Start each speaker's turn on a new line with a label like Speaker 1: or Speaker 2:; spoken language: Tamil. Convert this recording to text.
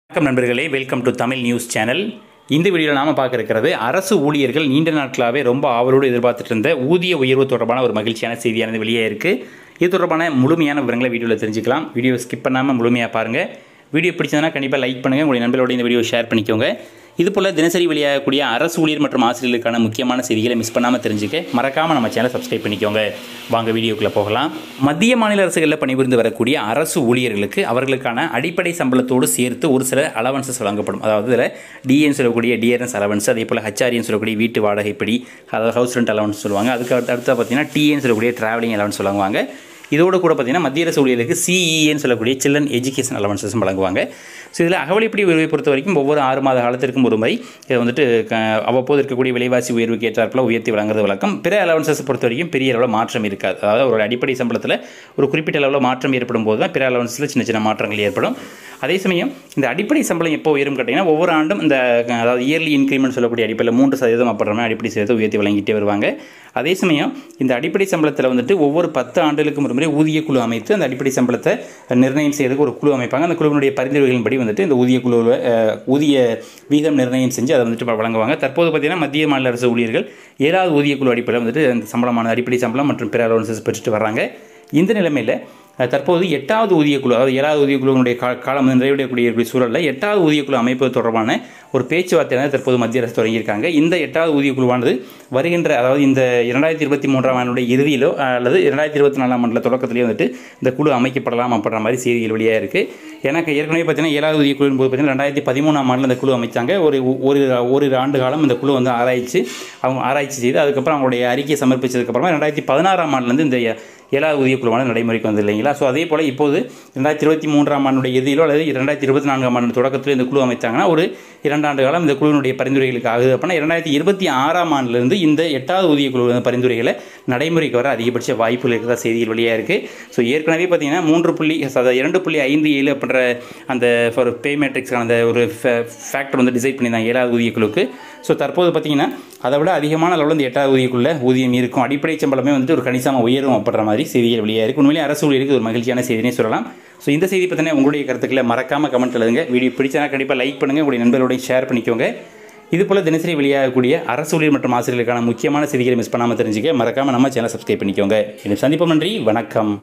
Speaker 1: வணக்கம் நண்பர்களே welcome to Tamil news channel இந்த வீடியோவில் நாம பார்க்க இருக்கிறது அரசு ஊழியர்கள் நீண்ட நாட்களாகவே ரொம்ப ஆவலோடு எதிர்பார்த்துட்டு இருந்த ஊதிய உயர்வு தொடர்பான ஒரு மகிழ்ச்சியான செய்தியானது வெளியே இருக்கு இது தொடர்பான முழுமையான விவரங்களை வீடியோவில் தெரிஞ்சுக்கலாம் வீடியோ ஸ்கிப் பண்ணாமல் முழுமையாக பாருங்கள் வீடியோ பிடிச்சதுன்னா கண்டிப்பாக லைக் பண்ணுங்கள் உங்களுடைய நண்பர்களோட இந்த வீடியோ ஷேர் பண்ணிக்கோங்க இதுபோல் தினசரி வெளியாகக்கூடிய அரசு ஊழியர் மற்றும் ஆசிரியர்களுக்கான முக்கியமான செய்திகளை மிஸ் பண்ணாமல் தெரிஞ்சுக்க மறக்காமல் நம்ம சேனலை சப்ஸ்கிரைப் பண்ணிக்கோங்க வாங்க வீடியோக்குள்ளே போகலாம் மத்திய மாநில அரசுகளில் பணிபுரிந்து வரக்கூடிய அரசு ஊழியர்களுக்கு அவர்களுக்கான அடிப்படை சம்பளத்தோடு சேர்த்து ஒரு சில அலவன்சஸ் வழங்கப்படும் அதாவது இதில் டிஎன்னு சொல்லக்கூடிய டிஆர்எஸ் அலவன்ஸ் அதே போல் ஹச்ஆர்என்னு சொல்லக்கூடிய வீட்டு வாடகைப்படி அதாவது ஹவுஸ் ரெண்ட் அலவன்ஸ் சொல்லுவாங்க அதுக்கு அடுத்து அடுத்து பார்த்தீங்கன்னா டிஎன்னு சொல்லக்கூடிய ட்ராவலிங் அலவன்ஸ் சொல்லுவாங்க இதோடு கூட பார்த்தீங்கன்னா மத்திய அரசு ஊழியர்களுக்கு சிஇஏன்னு சொல்லக்கூடிய சில்ட்ரன் எஜுகேஷன் அலவன்சஸும் வழங்குவாங்க ஸோ இதில் அகவலிப்படி உயர்வை பொறுத்த வரைக்கும் ஒவ்வொரு ஆறு மாத காலத்திற்கும் ஒரு முறை இதை வந்துட்டு க- அவ்வப்போது இருக்கக்கூடிய விலைவாசி உயர்வுக்கு ஏற்றாற்போல் உயர்த்தி வழங்குறது வழக்கம் பிற அலவன்சஸ் பொறுத்த வரைக்கும் பெரிய அளவில் மாற்றம் இருக்காது அதாவது ஒரு அடிப்படை சம்பளத்தில் ஒரு குறிப்பிட்ட அளவில் மாற்றம் ஏற்படும் போது தான் பிற அலவன்ஸில் சின்ன சின்ன மாற்றங்கள் ஏற்படும் அதே சமயம் இந்த அடிப்படை சம்பளம் எப்போ உயரும் கேட்டிங்கன்னா ஒவ்வொரு ஆண்டும் இந்த அஹ், அதாவது இயர்லி இன்க்ரிமெண்ட் சொல்லக்கூடிய அடிப்படையில் மூன்று சதவீதம் அப்புறமே அடிப்படை சதவீதத்தை உயர்த்தி வழங்கிட்டே வருவாங்க அதே சமயம் இந்த அடிப்படை சம்பளத்தில் வந்துட்டு ஒவ்வொரு பத்து ஆண்டுகளுக்கு ஒரு முறை ஊதிய குழு அமைத்து அந்த அடிப்படை சம்பளத்தை நிர்ணயம் செய்யறதுக்கு ஒரு குழு அமைப்பாங்க அந்த குழுவினுடைய பரிந்துரைகளின்படி வந்துட்டு இந்த ஊதிய குழு ஊதிய வீதம் நிர்ணயம் செஞ்சு அதை வந்துட்டு வழங்குவாங்க தற்போது பார்த்தீங்கன்னா மத்திய மாநில அரசு ஊழியர்கள் ஏழாவது ஊதிய குழு அடிப்படையில் வந்துட்டு அந்த சம்பளமான அடிப்படை சம்பளம் மற்றும் பிற அலவன்சஸ் பெற்றுட்டு வர்றாங்க இந்த நிலைமையில் அஹ், தற்போது எட்டாவது ஊதியக்குழு அதாவது ஏழாவது ஊதியக்குழுவினுடைய கா காலம் வந்து நிறைவடையக்கூடிய சூழலில் எட்டாவது ஊதியக்குழு அமைப்பது தொடர்பான ஒரு பேச்சுவார்த்தையானது தற்போது மத்திய அரசு தொடங்கியிருக்காங்க இந்த எட்டாவது ஊதியக்குழுவானது வருகின்ற அதாவது இந்த இரண்டாயிரத்தி இருபத்தி மூன்றாம் ஆண்டுடைய இறுதியிலோ அஹ், அல்லது இரண்டாயிரத்தி இருபத்தி நாலாம் ஆண்டில் தொடக்கத்திலேயே வந்துட்டு இந்த குழு அமைக்கப்படலாம் அப்படின்ற மாதிரி செய்திகள் வெளியாக இருக்குது எனக்கு ஏற்கனவே பார்த்தீங்கன்னா ஏழாவது ஊதியக்குழுவின் போது பார்த்தீங்கன்னா ரெண்டாயிரத்தி பதிமூணாம் ஆண்டில் இந்த குழு அமைச்சாங்க ஒரு ஒரு ஓரிரு ஆண்டு காலம் இந்த குழு வந்து ஆராய்ச்சி அவங்க ஆராய்ச்சி செய்து அதுக்கப்புறம் அவங்களுடைய அறிக்கையை சமர்ப்பிச்சதுக்கப்புறமா ரெண்டாயிரத்தி பதினாறாம் ஆண்டுலேருந்து இந்த ஏழாவது ஊதியக்குழுவான நடைமுறைக்கு வந்து இல்லைங்களா ஸோ அதே போல் இப்போது ரெண்டாயிரத்தி இருபத்தி மூன்றாம் ஆண்டுடைய இறுதியிலோ அல்லது ரெண்டாயிரத்தி இருபத்தி நான்காம் ஆண்டு தொடக்கத்தில் இந்த குழு அமைத்தாங்கன்னா ஒரு இரண்டாண்டு காலம் இந்த குழுவினுடைய பரிந்துரைகளுக்கு ஆகுது அப்படின்னா இரண்டாயிரத்தி இருபத்தி ஆறாம் ஆண்டிலிருந்து இந்த எட்டாவது ஊதியக்குழு வந்து பரிந்துரைகளை நடைமுறைக்கு வர அதிகபட்ச வாய்ப்புகள் இருக்கிறதா செய்திகள் வெளியாக இருக்குது ஸோ ஏற்கனவே பார்த்தீங்கன்னா மூன்று புள்ளி அதாவது இரண்டு புள்ளி ஐந்து ஏழு அப்படின்ற அந்த ஒரு பே மேட்ரிக்ஸ்க்கான அந்த ஒரு ஃபேக்டர் வந்து டிசைட் பண்ணியிருந்தாங்க ஏழாவது ஊதியக்குழுக்கு ஸோ தற்போது பார்த்தீங்கன்னா அதை விட அதிகமான அளவில் இந்த எட்டாவது ஊதியக்குள்ள ஊதியம் இருக்கும் அடிப்படை சம்பளமே வந்துட்டு ஒரு கணிசமாக உயரும் அப்படின்ற மாதிரி செய்திகள் வெளியாக இருக்குது உண்மையிலே அரசு ஊழியருக்கு ஒரு மகிழ்ச்சியான செய்தினே சொல்லலாம் ஸோ இந்த செய்தி பற்றின உங்களுடைய கருத்துக்களை மறக்காமல் கமெண்ட் எழுதுங்க வீடியோ பிடிச்சனா கண்டிப்பாக லைக் பண்ணுங்கள் உங்களுடைய நண்பர்களோடையும் ஷேர் பண்ணிக்கோங்க இது போல் தினசரி வெளியாகக்கூடிய அரசு ஊழியர் மற்றும் ஆசிரியர்களுக்கான முக்கியமான செய்திகளை மிஸ் பண்ணாமல் தெரிஞ்சுக்க மறக்காமல் நம்ம சேனல் சப்ஸ்கிரைப் பண்ணிக்கோங்க இன்னும் சந்திப்போம் நன்றி வணக்கம்